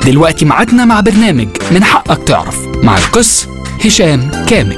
دلوقتي ميعادنا مع برنامج من حقك تعرف مع القس هشام كامل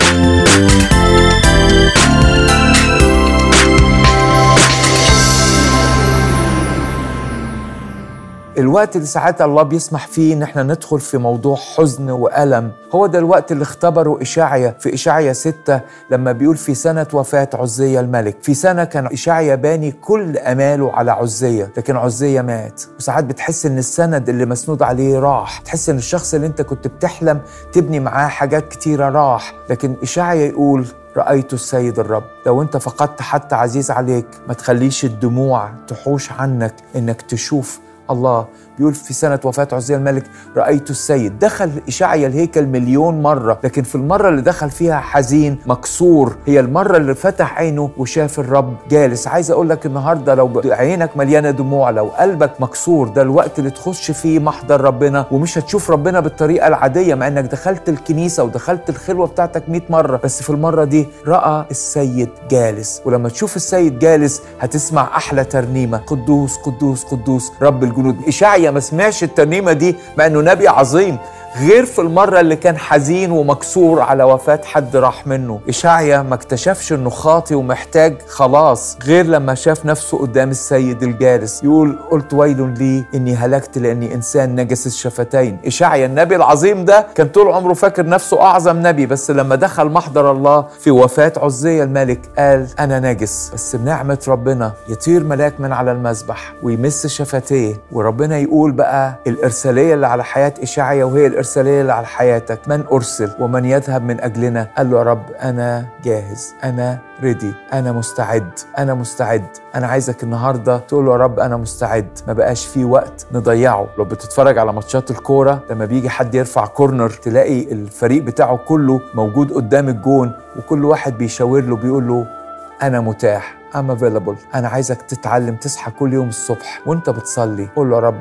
الوقت اللي ساعات الله بيسمح فيه ان احنا ندخل في موضوع حزن والم هو ده الوقت اللي اختبره اشعيا في اشعيا ستة لما بيقول في سنة وفاة عزية الملك في سنة كان اشعيا باني كل اماله على عزية لكن عزية مات وساعات بتحس ان السند اللي مسنود عليه راح تحس ان الشخص اللي انت كنت بتحلم تبني معاه حاجات كتيرة راح لكن اشعيا يقول رأيت السيد الرب لو انت فقدت حتى عزيز عليك ما تخليش الدموع تحوش عنك انك تشوف الله بيقول في سنة وفاة عزية الملك رأيت السيد دخل إشعيا الهيكل مليون مرة لكن في المرة اللي دخل فيها حزين مكسور هي المرة اللي فتح عينه وشاف الرب جالس عايز أقول لك النهاردة لو عينك مليانة دموع لو قلبك مكسور ده الوقت اللي تخش فيه محضر ربنا ومش هتشوف ربنا بالطريقة العادية مع إنك دخلت الكنيسة ودخلت الخلوة بتاعتك 100 مرة بس في المرة دي رأى السيد جالس ولما تشوف السيد جالس هتسمع أحلى ترنيمة قدوس قدوس قدوس رب الجنود إشعيا ما سمعش الترنيمة دي مع إنه نبي عظيم غير في المرة اللي كان حزين ومكسور على وفاة حد راح منه إشعيا ما اكتشفش إنه خاطي ومحتاج خلاص غير لما شاف نفسه قدام السيد الجالس يقول قلت ويل لي إني هلكت لأني إنسان نجس الشفتين إشعيا النبي العظيم ده كان طول عمره فاكر نفسه أعظم نبي بس لما دخل محضر الله في وفاة عزية الملك قال أنا نجس بس بنعمة ربنا يطير ملاك من على المذبح ويمس شفتيه وربنا يقول بقى الإرسالية اللي على حياة إشعيا وهي الإرسالية اللي على حياتك من أرسل ومن يذهب من أجلنا قال له يا رب أنا جاهز أنا ريدي أنا مستعد أنا مستعد أنا عايزك النهاردة تقول له يا رب أنا مستعد ما بقاش في وقت نضيعه لو بتتفرج على ماتشات الكورة لما بيجي حد يرفع كورنر تلاقي الفريق بتاعه كله موجود قدام الجون وكل واحد بيشاور له بيقول له أنا متاح I'm available أنا عايزك تتعلم تصحى كل يوم الصبح وأنت بتصلي قول له يا رب